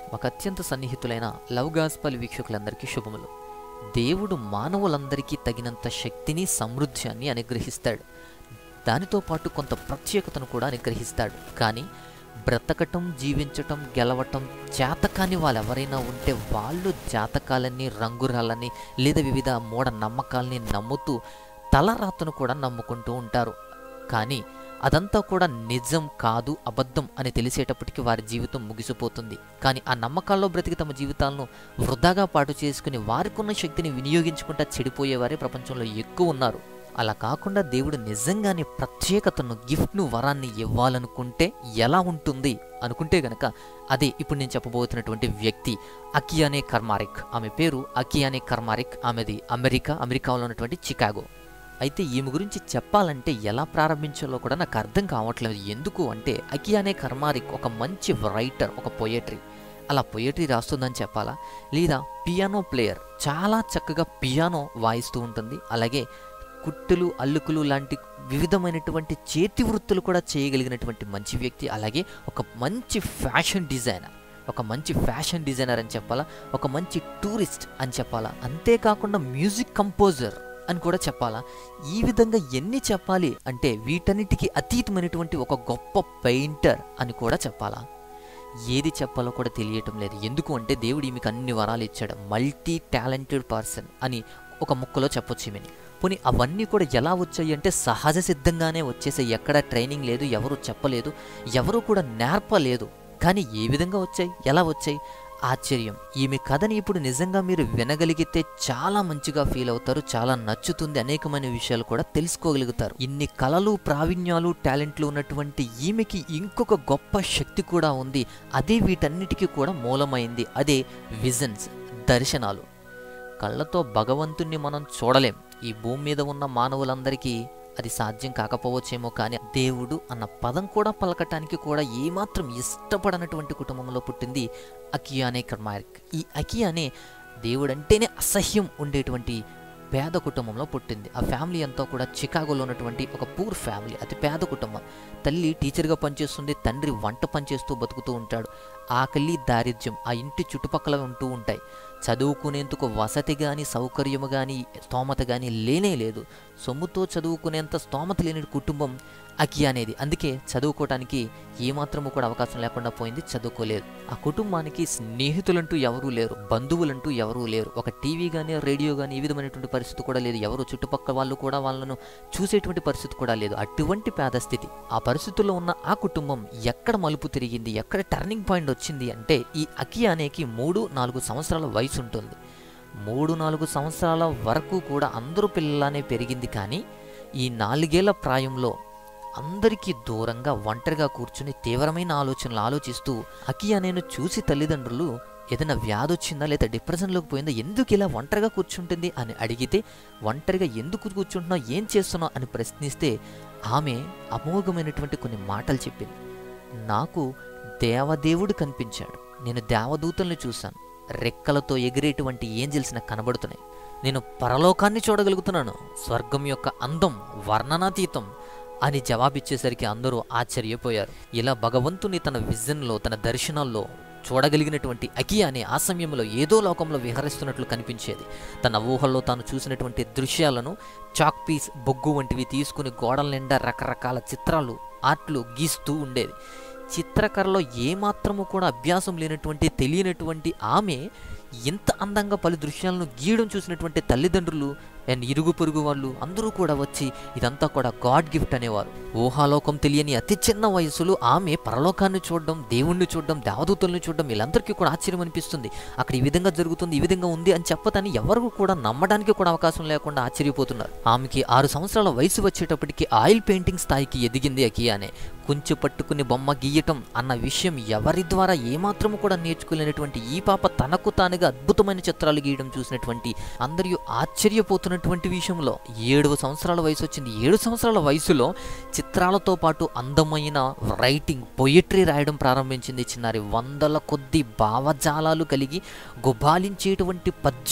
మాకు అత్యంత సన్నిహితులైన love gospel వీక్షకులందరికీ శుభములు దేవుడు మానవులందరికీ తగినంత శక్తిని సమృద్ధ్యాన్ని అనుగ్రహిస్తాడు దానితో పాటు కొంత ప్రత్యేకతను కూడా అనుగ్రహిస్తాడు కానీ బ్రతకటం జీవించటం గెలవటం చేతకాని వాళ్ళు ఎవరైనా ఉంటే వాళ్ళు జాతకాలని రంగురాలని లేదా వివిధ మూఢ నమ్మకాలని నమ్ముతూ తలరాతను కూడా నమ్ముకుంటూ ఉంటారు కానీ అదంతా కూడా నిజం కాదు అబద్ధం అని తెలిసేటప్పటికి వారి జీవితం ముగిసిపోతుంది కానీ ఆ నమ్మకాల్లో బ్రతికి తమ జీవితాలను వృధాగా పాటు చేసుకుని వారికున్న శక్తిని వినియోగించుకుంటా చెడిపోయేవారే ప్రపంచంలో ఎక్కువ ఉన్నారు అలా కాకుండా దేవుడు నిజంగానే ప్రత్యేకతను గిఫ్ట్ను వరాన్ని ఇవ్వాలనుకుంటే ఎలా ఉంటుంది అనుకుంటే గనక అదే ఇప్పుడు నేను చెప్పబోతున్నటువంటి వ్యక్తి అకియానే కర్మారిక్ ఆమె పేరు అకియానే కర్మారిక్ ఆమెది అమెరికా అమెరికాలో ఉన్నటువంటి చికాగో అయితే ఈమె గురించి చెప్పాలంటే ఎలా ప్రారంభించాలో కూడా నాకు అర్థం కావట్లేదు ఎందుకు అంటే అకియానే కర్మారిక్ ఒక మంచి రైటర్ ఒక పొయట్రీ అలా పొయట్రీ రాస్తుందని చెప్పాలా లేదా పియానో ప్లేయర్ చాలా చక్కగా పియానో వాయిస్తూ ఉంటుంది అలాగే కుట్టులు అల్లుకులు లాంటి వివిధమైనటువంటి చేతి వృత్తులు కూడా చేయగలిగినటువంటి మంచి వ్యక్తి అలాగే ఒక మంచి ఫ్యాషన్ డిజైనర్ ఒక మంచి ఫ్యాషన్ డిజైనర్ అని చెప్పాలా ఒక మంచి టూరిస్ట్ అని చెప్పాలా అంతేకాకుండా మ్యూజిక్ కంపోజర్ అని కూడా చెప్పాలా ఈ విధంగా ఎన్ని చెప్పాలి అంటే వీటన్నిటికీ అతీతమైనటువంటి ఒక గొప్ప పెయింటర్ అని కూడా చెప్పాలా ఏది చెప్పాలో కూడా తెలియటం లేదు ఎందుకు అంటే దేవుడు ఈమెకు అన్ని వరాలు ఇచ్చాడు మల్టీ టాలెంటెడ్ పర్సన్ అని ఒక ముక్కలో చెప్పొచ్చు ఈమెని పోనీ అవన్నీ కూడా ఎలా వచ్చాయి అంటే సహజ సిద్ధంగానే వచ్చేసాయి ఎక్కడ ట్రైనింగ్ లేదు ఎవరు చెప్పలేదు ఎవరు కూడా నేర్పలేదు కానీ ఏ విధంగా వచ్చాయి ఎలా వచ్చాయి ఆశ్చర్యం ఈమె కథని ఇప్పుడు నిజంగా మీరు వినగలిగితే చాలా మంచిగా ఫీల్ అవుతారు చాలా నచ్చుతుంది అనేకమైన విషయాలు కూడా తెలుసుకోగలుగుతారు ఇన్ని కళలు ప్రావీణ్యాలు టాలెంట్లు ఉన్నటువంటి ఈమెకి ఇంకొక గొప్ప శక్తి కూడా ఉంది అదే వీటన్నిటికీ కూడా మూలమైంది అదే విజన్స్ దర్శనాలు కళ్ళతో భగవంతుణ్ణి మనం చూడలేం ఈ భూమి మీద ఉన్న మానవులందరికీ అది సాధ్యం కాకపోవచ్చేమో కానీ దేవుడు అన్న పదం కూడా పలకటానికి కూడా ఏమాత్రం ఇష్టపడనటువంటి కుటుంబంలో పుట్టింది అకియానే కర్మారిక్ ఈ అకియానే దేవుడంటేనే అసహ్యం ఉండేటువంటి పేద కుటుంబంలో పుట్టింది ఆ ఫ్యామిలీ అంతా కూడా చికాగోలో ఉన్నటువంటి ఒక పూర్ ఫ్యామిలీ అతి పేద కుటుంబం తల్లి టీచర్గా పనిచేస్తుంది తండ్రి వంట పనిచేస్తూ బతుకుతూ ఉంటాడు ఆకలి దారిద్ర్యం ఆ ఇంటి చుట్టుపక్కల ఉంటూ ఉంటాయి చదువుకునేందుకు వసతి కానీ సౌకర్యము కానీ స్తోమత కానీ లేనే లేదు సొమ్ముతో చదువుకునేంత స్తోమత లేని కుటుంబం అకి అనేది అందుకే చదువుకోవటానికి ఏమాత్రము కూడా అవకాశం లేకుండా పోయింది చదువుకోలేదు ఆ కుటుంబానికి స్నేహితులంటూ ఎవరూ లేరు బంధువులంటూ ఎవరూ లేరు ఒక టీవీ కానీ రేడియో కానీ ఈ విధమైనటువంటి పరిస్థితి కూడా లేదు ఎవరు చుట్టుపక్కల వాళ్ళు కూడా వాళ్ళను చూసేటువంటి పరిస్థితి కూడా లేదు అటువంటి పేద స్థితి ఆ పరిస్థితుల్లో ఉన్న ఆ కుటుంబం ఎక్కడ మలుపు తిరిగింది ఎక్కడ టర్నింగ్ పాయింట్ వచ్చింది అంటే ఈ అకి అనేకి మూడు నాలుగు సంవత్సరాల వయసు ఉంటుంది మూడు నాలుగు సంవత్సరాల వరకు కూడా అందరూ పిల్లలానే పెరిగింది కానీ ఈ నాలుగేళ్ల ప్రాయంలో అందరికీ దూరంగా ఒంటరిగా కూర్చుని తీవ్రమైన ఆలోచనలు ఆలోచిస్తూ అకియా నేను చూసి తల్లిదండ్రులు ఏదైనా వ్యాధి వచ్చిందా లేదా డిప్రెషన్లోకి పోయిందా ఎందుకు ఇలా ఒంటరిగా కూర్చుంటుంది అని అడిగితే ఒంటరిగా ఎందుకు కూర్చుంటున్నావు ఏం చేస్తున్నావు అని ప్రశ్నిస్తే ఆమె అమోఘమైనటువంటి కొన్ని మాటలు చెప్పింది నాకు దేవదేవుడు కనిపించాడు నేను దేవదూతల్ని చూశాను రెక్కలతో ఎగిరేటువంటి ఏంజిల్స్ నాకు కనబడుతున్నాయి నేను పరలోకాన్ని చూడగలుగుతున్నాను స్వర్గం యొక్క అందం వర్ణనాతీతం అని జవాబిచ్చేసరికి అందరూ ఆశ్చర్యపోయారు ఇలా భగవంతుని తన విజన్లో తన దర్శనాల్లో చూడగలిగినటువంటి అకి అనే ఆ సమయంలో ఏదో లోకంలో విహరిస్తున్నట్లు కనిపించేది తన ఊహల్లో తాను చూసినటువంటి దృశ్యాలను చాక్ పీస్ బొగ్గు వంటివి తీసుకుని గోడల నిండా రకరకాల చిత్రాలు ఆర్ట్లు గీస్తూ ఉండేది చిత్రకళలో ఏమాత్రము కూడా అభ్యాసం లేనటువంటి తెలియనటువంటి ఆమె ఇంత అందంగా పలు దృశ్యాలను గీయడం చూసినటువంటి తల్లిదండ్రులు అండ్ ఇరుగు పొరుగు వాళ్ళు అందరూ కూడా వచ్చి ఇదంతా కూడా గాడ్ గిఫ్ట్ అనేవారు ఊహాలోకం తెలియని అతి చిన్న వయసులో ఆమె పరలోకాన్ని చూడడం దేవుణ్ణి చూడడం దేవదూతల్ని చూడడం వీళ్ళందరికీ కూడా ఆశ్చర్యం అనిపిస్తుంది అక్కడ ఈ విధంగా జరుగుతుంది ఈ విధంగా ఉంది అని చెప్పదని ఎవరు కూడా నమ్మడానికి కూడా అవకాశం లేకుండా ఆశ్చర్యపోతున్నారు ఆమెకి ఆరు సంవత్సరాల వయసు వచ్చేటప్పటికి ఆయిల్ పెయింటింగ్ స్థాయికి ఎదిగింది అకియానే కుంచె పట్టుకుని బొమ్మ గీయటం అన్న విషయం ఎవరి ద్వారా ఏమాత్రము కూడా నేర్చుకోలేనటువంటి ఈ పాప తనకు తానుగా అద్భుతమైన చిత్రాలు గీయడం చూసినటువంటి అందరూ ఆశ్చర్యపోతున్నటువంటి విషయంలో ఏడు సంవత్సరాల వయసు వచ్చింది ఏడు సంవత్సరాల వయసులో చిత్రాలతో పాటు అందమైన రైటింగ్ పొయిట్రీ రాయడం ప్రారంభించింది చిన్నారి వందల కొద్ది భావజాలాలు కలిగి గుబాలించేటువంటి పద్యాల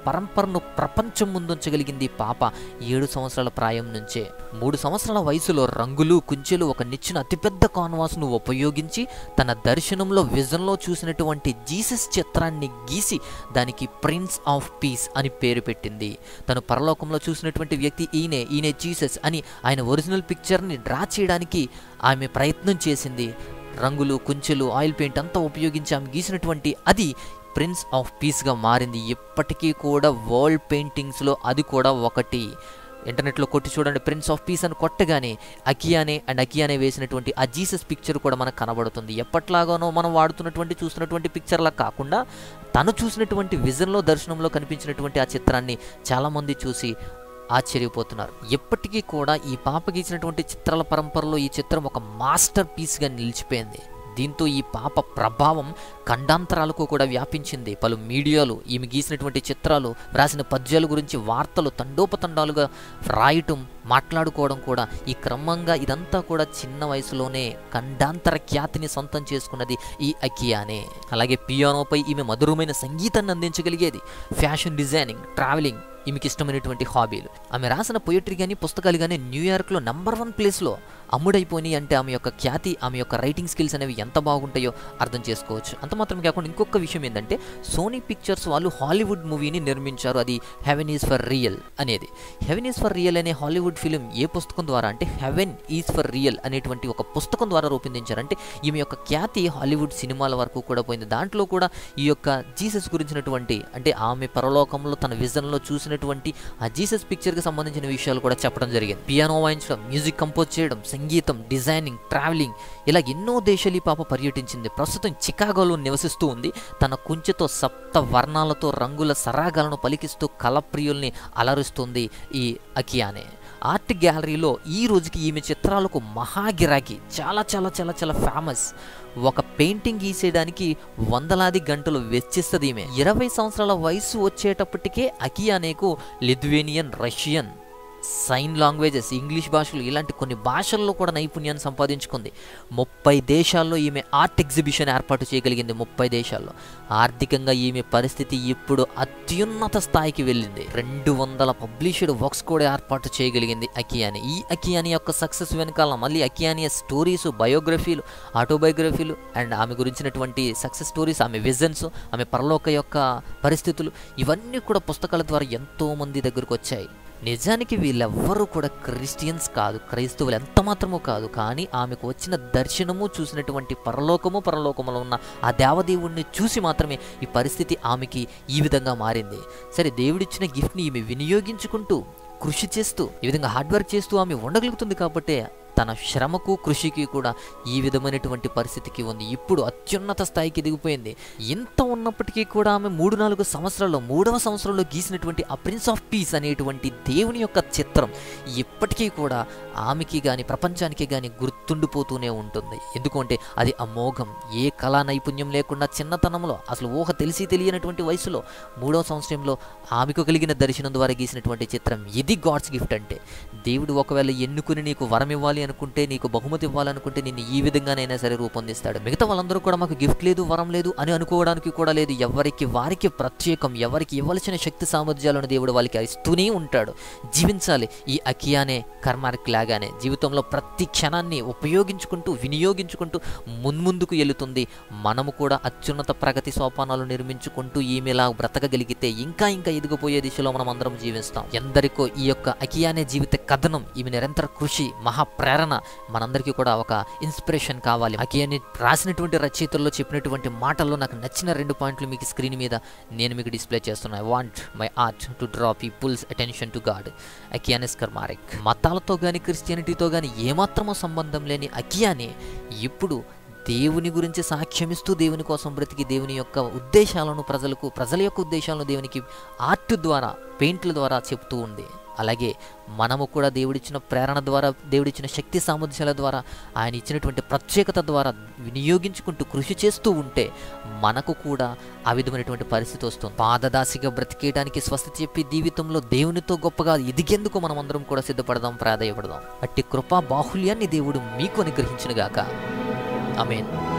పరంపరను ప్రపంచం ముందుంచగలిగింది ఈ పాప ఏడు సంవత్సరాల ప్రాయం నుంచే మూడు సంవత్సరాల వయసులో రంగులు కుంచెలు ఒక నిచ్చిన అతిపెద్ద కాన్వాస్ను ఉపయోగించి తన దర్శనంలో విజన్లో చూసినటువంటి జీసస్ చిత్రాన్ని గీసి దానికి ప్రిన్స్ ఆఫ్ పీస్ అని పేరు పెట్టింది తను పరలోకంలో చూసినటువంటి వ్యక్తి ఈయనే ఈయనే జీసస్ అని ఆయన ఒరిజినల్ పిక్చర్ని డ్రా చేయడానికి ఆమె ప్రయత్నం చేసింది రంగులు కుంచెలు ఆయిల్ పెయింట్ అంతా ఉపయోగించి ఆమె గీసినటువంటి అది ప్రిన్స్ ఆఫ్ పీస్గా మారింది ఇప్పటికీ కూడా వరల్డ్ పెయింటింగ్స్లో అది కూడా ఒకటి ఇంటర్నెట్లో కొట్టి చూడండి ప్రిన్స్ ఆఫ్ పీస్ అని కొట్టగానే అకియానే అండ్ అకియానే వేసినటువంటి ఆ జీసస్ పిక్చర్ కూడా మనకు కనబడుతుంది ఎప్పట్లాగానో మనం వాడుతున్నటువంటి చూస్తున్నటువంటి పిక్చర్లా కాకుండా తను చూసినటువంటి విజన్లో దర్శనంలో కనిపించినటువంటి ఆ చిత్రాన్ని చాలామంది చూసి ఆశ్చర్యపోతున్నారు ఎప్పటికీ కూడా ఈ పాప గీసినటువంటి చిత్రాల పరంపరలో ఈ చిత్రం ఒక మాస్టర్ పీస్గా నిలిచిపోయింది దీంతో ఈ పాప ప్రభావం ఖండాంతరాలకు కూడా వ్యాపించింది పలు మీడియాలు ఈమె గీసినటువంటి చిత్రాలు రాసిన పద్యాల గురించి వార్తలు తండోపతండాలుగా రాయటం మాట్లాడుకోవడం కూడా ఈ క్రమంగా ఇదంతా కూడా చిన్న వయసులోనే ఖండాంతర ఖ్యాతిని సొంతం చేసుకున్నది ఈ అకియానే అలాగే పియానోపై ఈమె మధురమైన సంగీతాన్ని అందించగలిగేది ఫ్యాషన్ డిజైనింగ్ ట్రావెలింగ్ ఈమెకి ఇష్టమైనటువంటి హాబీలు ఆమె రాసిన పొయిటరీ కానీ పుస్తకాలు కానీ న్యూయార్క్లో నంబర్ వన్ ప్లేస్లో అమ్ముడైపోయినాయి అంటే ఆమె యొక్క ఖ్యాతి ఆమె యొక్క రైటింగ్ స్కిల్స్ అనేవి ఎంత బాగుంటాయో అర్థం చేసుకోవచ్చు అంత మాత్రం కాకుండా ఇంకొక విషయం ఏంటంటే సోనీ పిక్చర్స్ వాళ్ళు హాలీవుడ్ మూవీని నిర్మించారు అది హెవెన్ ఈజ్ ఫర్ రియల్ అనేది హెవెన్ ఈజ్ ఫర్ రియల్ అనే హాలీవుడ్ ఫిలిం ఏ పుస్తకం ద్వారా అంటే హెవెన్ ఈజ్ ఫర్ రియల్ అనేటువంటి ఒక పుస్తకం ద్వారా రూపొందించారంటే ఈమె యొక్క ఖ్యాతి హాలీవుడ్ సినిమాల వరకు కూడా పోయింది దాంట్లో కూడా ఈ యొక్క జీసస్ గురించినటువంటి అంటే ఆమె పరలోకంలో తన విజన్లో చూసినటువంటి ఆ జీసస్ పిక్చర్కి సంబంధించిన విషయాలు కూడా చెప్పడం జరిగింది పియానో వాయించడం మ్యూజిక్ కంపోజ్ చేయడం సంగీతం డిజైనింగ్ ట్రావెలింగ్ ఇలా ఎన్నో దేశాలు ఈ పాప పర్యటించింది ప్రస్తుతం చికాగోలో నివసిస్తూ ఉంది తన కుంచెతో సప్త వర్ణాలతో రంగుల సరాగాలను పలికిస్తూ కళప్రియుల్ని అలరుస్తుంది ఈ అకియానే ఆర్ట్ గ్యాలరీలో ఈ రోజుకి ఈమె చిత్రాలకు మహాగిరాకి చాలా చాలా చాలా చాలా ఫేమస్ ఒక పెయింటింగ్ గీసేయడానికి వందలాది గంటలు వెచ్చిస్తుంది ఈమె ఇరవై సంవత్సరాల వయసు వచ్చేటప్పటికే అకియానేకు Lithuanian Russian sign languages English భాషలు ఇలాంటి కొన్ని భాషల్లో కూడా నైపుణ్యాన్ని సంపాదించుకుంది ముప్పై దేశాల్లో ఈమె ఆర్ట్ ఎగ్జిబిషన్ ఏర్పాటు చేయగలిగింది ముప్పై దేశాల్లో ఆర్థికంగా ఈమె పరిస్థితి ఇప్పుడు అత్యున్నత స్థాయికి వెళ్ళింది రెండు వందల పబ్లిష్డ్ వర్క్స్ కూడా ఏర్పాటు చేయగలిగింది అకియాని ఈ అకియాని యొక్క సక్సెస్ వెనకాల మళ్ళీ అకియాని స్టోరీస్ బయోగ్రఫీలు ఆటోబయోగ్రఫీలు అండ్ ఆమె గురించినటువంటి సక్సెస్ స్టోరీస్ ఆమె విజన్స్ ఆమె పరలోక యొక్క పరిస్థితులు ఇవన్నీ కూడా పుస్తకాల ద్వారా ఎంతో మంది దగ్గరకు వచ్చాయి నిజానికి వీళ్ళెవ్వరూ కూడా క్రిస్టియన్స్ కాదు క్రైస్తవులు ఎంత మాత్రమూ కాదు కానీ ఆమెకు వచ్చిన దర్శనము చూసినటువంటి పరలోకము పరలోకములో ఉన్న ఆ దేవదేవుణ్ణి చూసి మాత్రమే ఈ పరిస్థితి ఆమెకి ఈ విధంగా మారింది సరే దేవుడిచ్చిన గిఫ్ట్ని ఈమె వినియోగించుకుంటూ కృషి చేస్తూ ఈ విధంగా హార్డ్ వర్క్ చేస్తూ ఆమె ఉండగలుగుతుంది కాబట్టి తన శ్రమకు కృషికి కూడా ఈ విధమైనటువంటి పరిస్థితికి ఉంది ఇప్పుడు అత్యున్నత స్థాయికి దిగిపోయింది ఇంత ఉన్నప్పటికీ కూడా ఆమె మూడు నాలుగు సంవత్సరాల్లో మూడవ సంవత్సరంలో గీసినటువంటి ఆ ప్రిన్స్ ఆఫ్ పీస్ అనేటువంటి దేవుని యొక్క చిత్రం ఇప్పటికీ కూడా ఆమెకి కానీ ప్రపంచానికి కానీ గుర్తుండిపోతూనే ఉంటుంది ఎందుకంటే అది అమోఘం ఏ కళా నైపుణ్యం లేకుండా చిన్నతనంలో అసలు ఊహ తెలిసి తెలియనటువంటి వయసులో మూడవ సంవత్సరంలో ఆమెకు కలిగిన దర్శనం ద్వారా గీసినటువంటి చిత్రం ఇది గాడ్స్ గిఫ్ట్ అంటే దేవుడు ఒకవేళ ఎన్నుకుని నీకు వరం ఇవ్వాలి అనుకుంటే నీకు బహుమతి ఇవ్వాలనుకుంటే నిన్ను ఈ విధంగానైనా సరే రూపొందిస్తాడు మిగతా వాళ్ళందరూ కూడా మాకు గిఫ్ట్ లేదు వరం లేదు అని అనుకోవడానికి కూడా లేదు ఎవరికి వారికి ప్రత్యేకం ఎవరికి ఇవ్వాల్సిన శక్తి సామర్థ్యాలను దేవుడు వాళ్ళకి ఇస్తూనే ఉంటాడు జీవించాలి ఈ అకియానే కర్మార్క్ లాగానే జీవితంలో ప్రతి క్షణాన్ని ఉపయోగించుకుంటూ వినియోగించుకుంటూ మున్ముందుకు వెళుతుంది మనము కూడా అత్యున్నత ప్రగతి సోపానాలు నిర్మించుకుంటూ ఈమెలా బ్రతకగలిగితే ఇంకా ఇంకా ఎదిగిపోయే దిశలో మనం అందరం జీవిస్తాం ఎందరికో ఈ యొక్క అకియానే జీవిత కథనం ఈమె నిరంతర కృషి మహాప్రేరణ మనందరికీ కూడా ఒక ఇన్స్పిరేషన్ కావాలి అకియాని రాసినటువంటి రచయితల్లో చెప్పినటువంటి మాటల్లో నాకు నచ్చిన రెండు పాయింట్లు మీకు స్క్రీన్ మీద నేను మీకు డిస్ప్లే చేస్తున్నా I want my art to draw people's attention to God అకియానిస్ కర్మారిక్ మతాలతో కానీ క్రిస్టియానిటీతో కానీ ఏమాత్రమో సంబంధం లేని అకియాని ఇప్పుడు దేవుని గురించి సాక్ష్యమిస్తూ దేవుని కోసం బ్రతికి దేవుని యొక్క ఉద్దేశాలను ప్రజలకు ప్రజల యొక్క ఉద్దేశాలను దేవునికి ఆర్ట్ ద్వారా పెయింట్ల ద్వారా చెప్తూ ఉంది అలాగే మనము కూడా దేవుడిచ్చిన ప్రేరణ ద్వారా దేవుడిచ్చిన శక్తి సామర్థ్యాల ద్వారా ఆయన ఇచ్చినటువంటి ప్రత్యేకత ద్వారా వినియోగించుకుంటూ కృషి చేస్తూ ఉంటే మనకు కూడా ఆ విధమైనటువంటి పరిస్థితి వస్తుంది పాదదాసిగా బ్రతికేయడానికి స్వస్థ చెప్పి జీవితంలో దేవునితో గొప్పగా ఎదిగేందుకు మనం అందరం కూడా సిద్ధపడదాం ప్రాధాయపడదాం అట్టి కృపా బాహుల్యాన్ని దేవుడు మీకు అనుగ్రహించునుగాక ఆమెన్